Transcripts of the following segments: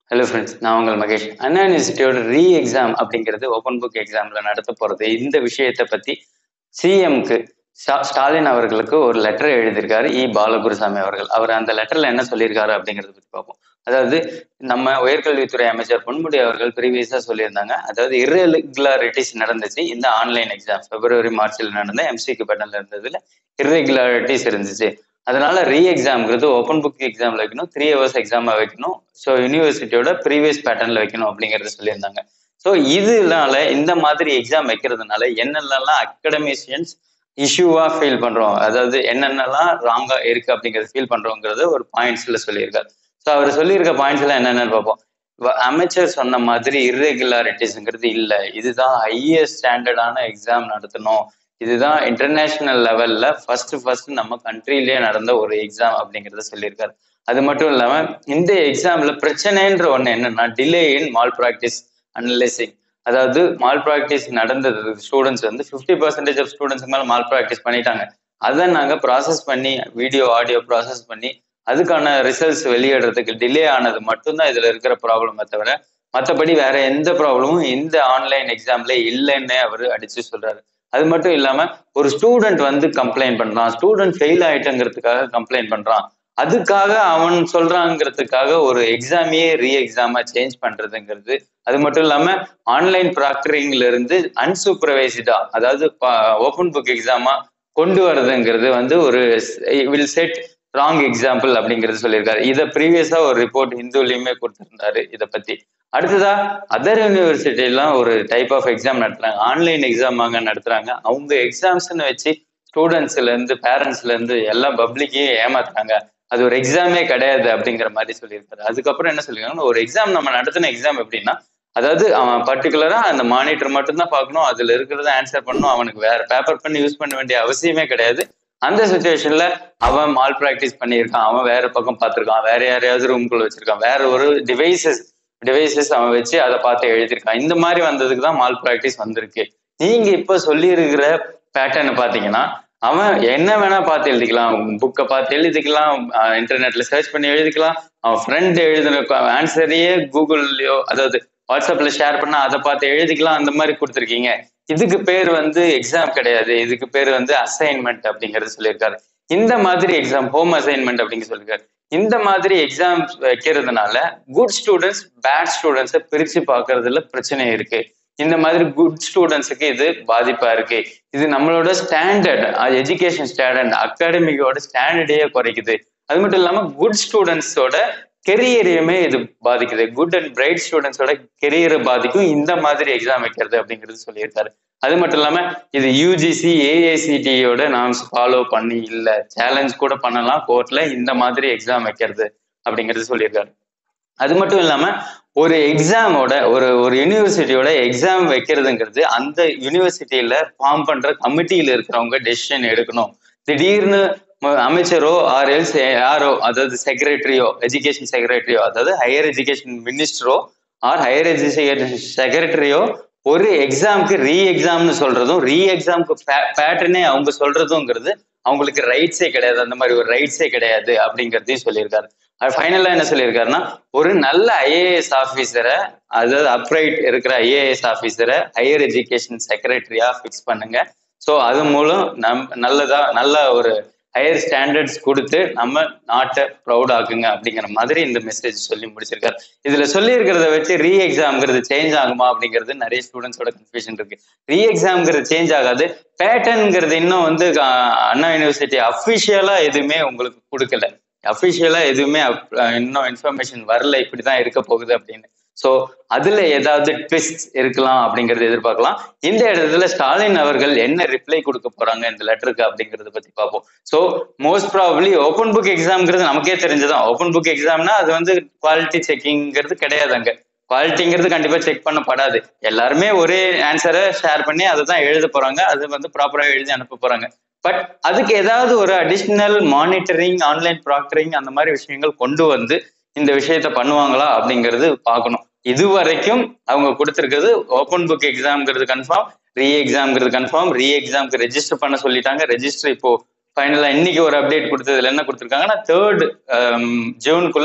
hello friends நான் உங்கள் மகேஷ் அண்ணா யூனிவர்சிட்டியோட ரீ எக்ஸாம் அப்படிங்கிறது ஓப்பன் புக் எக்ஸாம்ல நடத்த போறது இந்த விஷயத்தை பத்தி சிஎம்க்கு ஸ்டாலின் அவர்களுக்கு ஒரு லெட்டர் எழுதியிருக்காரு இ பாலகுருசாமி அவர்கள் அவர் அந்த லெட்டர்ல என்ன சொல்லியிருக்காரு அப்படிங்கறத பத்தி பார்ப்போம் அதாவது நம்ம உயர்கல்வித்துறை அமைச்சர் பொன்முடி அவர்கள் ப்ரீவியஸா சொல்லியிருந்தாங்க அதாவது இர்ரெகுலாரிட்டிஸ் நடந்துச்சு இந்த ஆன்லைன் எக்ஸாம் பிப்ரவரி மார்ச்ல நடந்த எம்சிக்கு பேட்டர்ல இருந்ததுல இர்ரெகுலாரிட்டிஸ் இருந்துச்சு அதனால ரீ எக்ஸாம்ங்கிறது ஓப்பன் புக் எக்ஸாம்ல வைக்கணும் த்ரீ ஹவர்ஸ் எக்ஸாமா வைக்கணும் ஸோ யூனிவர்சிட்டியோட ப்ரீவியஸ் பேட்டர்ன்ல வைக்கணும் அப்படிங்கறத சொல்லியிருந்தாங்க ஸோ இதனால இந்த மாதிரி எக்ஸாம் வைக்கிறதுனால என்னென்னலாம் அகடமிஷியன்ஸ் இஷ்யூவா ஃபீல் பண்றோம் அதாவது என்னென்னலாம் ராங்கா இருக்கு அப்படிங்கறத ஃபீல் பண்றோங்கிறது ஒரு பாயிண்ட்ஸ்ல சொல்லியிருக்காரு ஸோ அவர் சொல்லியிருக்க பாயிண்ட்ஸ் எல்லாம் என்னென்னு பார்ப்போம் அமைச்சர் சொன்ன மாதிரி இர்ரெகுலாரிட்டிஸ்ங்கிறது இல்லை இதுதான் ஹையஸ்ட் ஸ்டாண்டர்டான எக்ஸாம் நடத்தணும் இதுதான் இன்டர்நேஷனல் லெவல்ல ஃபர்ஸ்ட் ஃபர்ஸ்ட் நம்ம கண்ட்ரிலேயே நடந்த ஒரு எக்ஸாம் அப்படிங்கறத சொல்லியிருக்காரு அது மட்டும் இல்லாம இந்த எக்ஸாம்ல பிரச்சனைன்ற ஒண்ணு என்னன்னா delay in malpractice analysing அதாவது மால் ப்ராக்டிஸ் நடந்தது ஸ்டூடெண்ட்ஸ் வந்து ஃபிஃப்டி பர்சன்டேஜ் ஆஃப் ஸ்டூடெண்ட்ஸ்க்கு மேல மால் ப்ராக்டிஸ் பண்ணிட்டாங்க அதை நாங்க ப்ராசஸ் பண்ணி வீடியோ ஆடியோ ப்ராசஸ் பண்ணி அதுக்கான ரிசல்ட்ஸ் வெளியிடுறதுக்கு டிலே ஆனது மட்டும்தான் இதுல இருக்கிற ப்ராப்ளமே தவிர மற்றபடி வேற எந்த ப்ராப்ளமும் இந்த ஆன்லைன் எக்ஸாம்ல இல்லைன்னு அவர் அடிச்சு சொல்றாரு அது மட்டும் இல்லாம ஒரு ஸ்டூடெண்ட் வந்து கம்ப்ளைண்ட் பண்றான் ஸ்டூடெண்ட் ஃபெயில் ஆயிட்டுங்கிறதுக்காக கம்ப்ளைண்ட் பண்றான் அதுக்காக அவன் சொல்றாங்கிறதுக்காக ஒரு எக்ஸாமையே ரீ எக்ஸாமா சேஞ்ச் பண்றதுங்கிறது அது மட்டும் இல்லாம ஆன்லைன் ப்ராக்டரிங்ல இருந்து அன்சூப்பர்வைஸ்டா அதாவது ஓப்பன் புக் எக்ஸாமா கொண்டு வர்றதுங்கிறது வந்து ஒரு வில் செட் ராங் எக்ஸாம்பிள் அப்படிங்கிறது சொல்லியிருக்காரு இதை ப்ரீவியஸா ஒரு ரிப்போர்ட் ஹிந்துலயுமே கொடுத்திருந்தாரு இதை பத்தி அடுத்ததா அதர் யூனிவர்சிட்டி எல்லாம் ஒரு டைப் ஆஃப் எக்ஸாம் நடத்துறாங்க ஆன்லைன் எக்ஸாம் அங்க நடத்துறாங்க அவங்க எக்ஸாம்ஸ்னு வச்சு ஸ்டூடெண்ட்ஸ்ல இருந்து பேரண்ட்ஸ்ல இருந்து எல்லா பப்ளிக்கையும் ஏமாத்துறாங்க அது ஒரு எக்ஸாமே கிடையாது அப்படிங்கிற மாதிரி சொல்லியிருக்காரு அதுக்கப்புறம் என்ன சொல்லியிருக்காங்க ஒரு எக்ஸாம் நம்ம நடத்தின எக்ஸாம் எப்படின்னா அதாவது அவன் பர்டிகுலரா அந்த மானிட்டர் மட்டும்தான் பார்க்கணும் அதுல இருக்கிறத ஆன்சர் பண்ணணும் அவனுக்கு வேற பேப்பர் பண்ணி யூஸ் பண்ண வேண்டிய அவசியமே கிடையாது அந்த சுச்சுவேஷன்ல அவன் மால் ப்ராக்டிஸ் பண்ணியிருக்கான் அவன் வேற பக்கம் பார்த்திருக்கான் வேற யாரையாவது ரூம்குள்ள வச்சிருக்கான் வேற ஒரு டிவைசஸ் டிவைசஸ் அவன் வச்சு அதை பார்த்து எழுதியிருக்கான் இந்த மாதிரி வந்ததுக்கு தான் மால் ப்ராக்டிஸ் வந்திருக்கு நீங்க இப்ப சொல்லி இருக்கிற பேட்டர்னை பாத்தீங்கன்னா அவன் என்ன வேணா பார்த்து எழுதிக்கலாம் புக்கை பார்த்து எழுதிக்கலாம் இன்டர்நெட்ல சர்ச் பண்ணி எழுதிக்கலாம் அவன் ஃப்ரெண்ட் எழுதின ஆன்சரையே கூகுள்லயோ அதாவது வாட்ஸ்அப்ல ஷேர் பண்ணா அதை பார்த்து எழுதிக்கலாம் அந்த மாதிரி கொடுத்துருக்கீங்க இதுக்கு பேர் வந்து எக்ஸாம் கிடையாது இதுக்கு பேர் வந்து அசைன்மெண்ட் அப்படிங்கறது சொல்லியிருக்காரு இந்த மாதிரி எக்ஸாம் ஹோம் அசைன்மெண்ட் அப்படிங்க சொல்லியிருக்காரு இந்த மாதிரி எக்ஸாம் வைக்கிறதுனால குட் ஸ்டூடெண்ட்ஸ் பேட் ஸ்டூடெண்ட்ஸை பிரிச்சு பார்க்கறதுல பிரச்சனை இருக்கு இந்த மாதிரி குட் ஸ்டூடெண்ட்ஸுக்கு இது பாதிப்பா இருக்கு இது நம்மளோட ஸ்டாண்டர்ட் எஜுகேஷன் ஸ்டாண்டர்ட் அகாடமிக்கோட ஸ்டாண்டர்டையே குறைக்குது அது மட்டும் இல்லாம குட் ஸ்டூடெண்ட்ஸோட கெரியரையுமே இது பாதிக்குது குட் அண்ட் பிரைட் ஸ்டூடெண்ட்ஸோட கெரியரை பாதிக்கும் இந்த மாதிரி எக்ஸாம் வைக்கிறது அப்படிங்கிறது சொல்லியிருக்காரு அது மட்டும் இல்லாம இது யூஜிசி ஏஐசிடியோட நாம்ஸ் ஃபாலோ பண்ணி இல்ல சேலஞ்ச் கூட பண்ணலாம் கோர்ட்ல இந்த மாதிரி எக்ஸாம் வைக்கிறது அப்படிங்கிறது சொல்லியிருக்காரு அது மட்டும் இல்லாம ஒரு எக்ஸாமோட ஒரு ஒரு யூனிவர்சிட்டியோட எக்ஸாம் வைக்கிறதுங்கிறது அந்த யூனிவர்சிட்டியில ஃபார்ம் பண்ற கமிட்டியில இருக்கிறவங்க டெசிஷன் எடுக்கணும் திடீர்னு அமைச்சரோ ஆர் எல்ஸ் யாரோ அதாவது செக்ரட்டரியோ எஜுகேஷன் செக்ரட்டரியோ அதாவது ஹையர் எஜுகேஷன் மினிஸ்டரோ ஆர் ஹையர் எஜுகேஷன் செக்ரட்டரியோ ஒரு எக்ஸாமுக்கு ரீ எக்ஸாம்னு சொல்றதும் ரீ எக்ஸாமுக்கு பேட்டர்னே அவங்க சொல்றதுங்கிறது அவங்களுக்கு ரைட்ஸே கிடையாது அந்த மாதிரி ஒரு ரைட்ஸே கிடையாது அப்படிங்கிறதையும் சொல்லியிருக்காரு அது ஃபைனலா என்ன சொல்லியிருக்காருன்னா ஒரு நல்ல ஐஏஎஸ் ஆஃபீஸரை அதாவது அப்ரைட் இருக்கிற ஐஏஎஸ் ஆஃபீஸரை ஹையர் எஜுகேஷன் செக்ரட்டரியா ஃபிக்ஸ் பண்ணுங்க ஸோ அது மூலம் நம் நல்லதா நல்ல ஒரு ஹையர் ஸ்டாண்டர்ட்ஸ் கொடுத்து நம்ம நாட்டை ப்ரௌட் ஆக்குங்க அப்படிங்கிற மாதிரி இந்த மெசேஜ் சொல்லி முடிச்சிருக்காரு இதுல சொல்லி இருக்கிறத வச்சு ரீ எக்ஸாம்ங்கிறது சேஞ்ச் ஆகுமா அப்படிங்கிறது நிறைய ஸ்டூடெண்ட்ஸோட கன்ஃபியூஷன் இருக்கு ரீ எக்ஸாம்ங்கிறது சேஞ்ச் ஆகாது பேட்டர்ன்ங்கிறது இன்னும் வந்து அண்ணா யூனிவர்சிட்டி அஃபிஷியலா எதுவுமே உங்களுக்கு கொடுக்கல அஃபிஷியலா எதுவுமே இன்னும் இன்ஃபர்மேஷன் வரல இப்படிதான் இருக்க போகுது அப்படின்னு ஸோ அதுல ஏதாவது ட்விஸ்ட் இருக்கலாம் அப்படிங்கறத எதிர்பார்க்கலாம் இந்த இடத்துல ஸ்டாலின் அவர்கள் என்ன ரிப்ளை கொடுக்க போறாங்க இந்த லெட்டருக்கு அப்படிங்கறத பத்தி பார்ப்போம் so most probably open book எக்ஸாம்ங்கிறது நமக்கே தெரிஞ்சதான் ஓப்பன் புக் எக்ஸாம்னா அது வந்து குவாலிட்டி செக்கிங்கிறது கிடையாது அங்க குவாலிட்டிங்கிறது கண்டிப்பா செக் பண்ணப்படாது எல்லாருமே ஒரே ஆன்சரை ஷேர் பண்ணி அதை தான் எழுத போறாங்க அது வந்து ப்ராப்பரா எழுதி அனுப்ப போறாங்க பட் அதுக்கு ஏதாவது ஒரு அடிஷ்னல் மானிட்டரிங் ஆன்லைன் ப்ராக்டரிங் அந்த மாதிரி விஷயங்கள் கொண்டு வந்து இந்த விஷயத்த பண்ணுவாங்களா அப்படிங்கிறது பார்க்கணும் இது வரைக்கும் அவங்க கொடுத்துருக்கிறது ஓப்பன் புக் எக்ஸாம்ங்கிறது கன்ஃபார்ம் ரீ எக்ஸாம்ங்கிறது கன்ஃபார்ம் ரீ எக்ஸாம்க்கு ரெஜிஸ்டர் பண்ண சொல்லிட்டாங்க ரெஜிஸ்டர் இப்போ ஃபைனலா இன்னைக்கு ஒரு அப்டேட் கொடுத்ததுல என்ன கொடுத்துருக்காங்கன்னா தேர்ட் ஜூனுக்குள்ள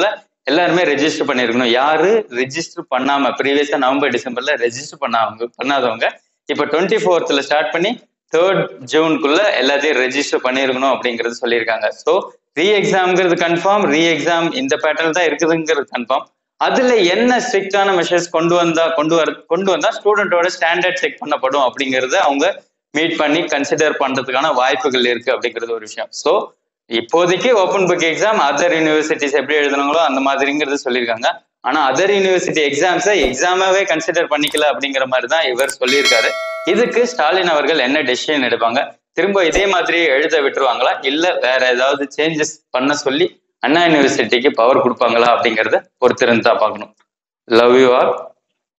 எல்லாருமே ரெஜிஸ்டர் பண்ணியிருக்கணும் யாரு ரெஜிஸ்டர் பண்ணாம ப்ரீவியஸா நவம்பர் டிசம்பர்ல ரெஜிஸ்டர் பண்ணாதவங்க பண்ணாதவங்க இப்போ டுவெண்ட்டி ஃபோர்த்ல ஸ்டார்ட் பண்ணி தேர்ட் ஜூனுக்குள்ள எல்லாத்தையும் ரெஜிஸ்டர் பண்ணியிருக்கணும் அப்படிங்கிறது சொல்லியிருக்காங்க ஸோ ரீ எக்ஸாம்ங்கிறது கன்ஃபார்ம் ரீ எக்ஸாம் இந்த பேட்டர்ன் தான் இருக்குதுங்கிறது கன்ஃபார்ம் அதுல என்ன ஸ்ட்ரிக்டான மெஷர்ஸ் கொண்டு வந்தா கொண்டு வர கொண்டு வந்தா ஸ்டூடெண்டோட ஸ்டாண்டர்ட் செக் பண்ணப்படும் அப்படிங்கறத அவங்க மீட் பண்ணி கன்சிடர் பண்றதுக்கான வாய்ப்புகள் இருக்கு அப்படிங்கிறது ஒரு விஷயம் ஸோ இப்போதைக்கு open book exam other universities எப்படி எழுதுனாங்களோ அந்த மாதிரிங்கிறது சொல்லியிருக்காங்க ஆனா அதர் யூனிவர்சிட்டி எக்ஸாம்ஸை எக்ஸாமாவே கன்சிடர் பண்ணிக்கல அப்படிங்கிற மாதிரி தான் இவர் சொல்லியிருக்காரு இதுக்கு ஸ்டாலின் அவர்கள் என்ன டெசிஷன் எடுப்பாங்க திரும்ப இதே மாதிரி எழுத விட்டுருவாங்களா இல்ல வேற ஏதாவது சேஞ்சஸ் பண்ண சொல்லி அண்ணா யூனிவர்சிட்டிக்கு பவர் கொடுப்பாங்களா அப்படிங்கறத பொறுத்திருந்து தான் பார்க்கணும் லவ் யூ ஆர்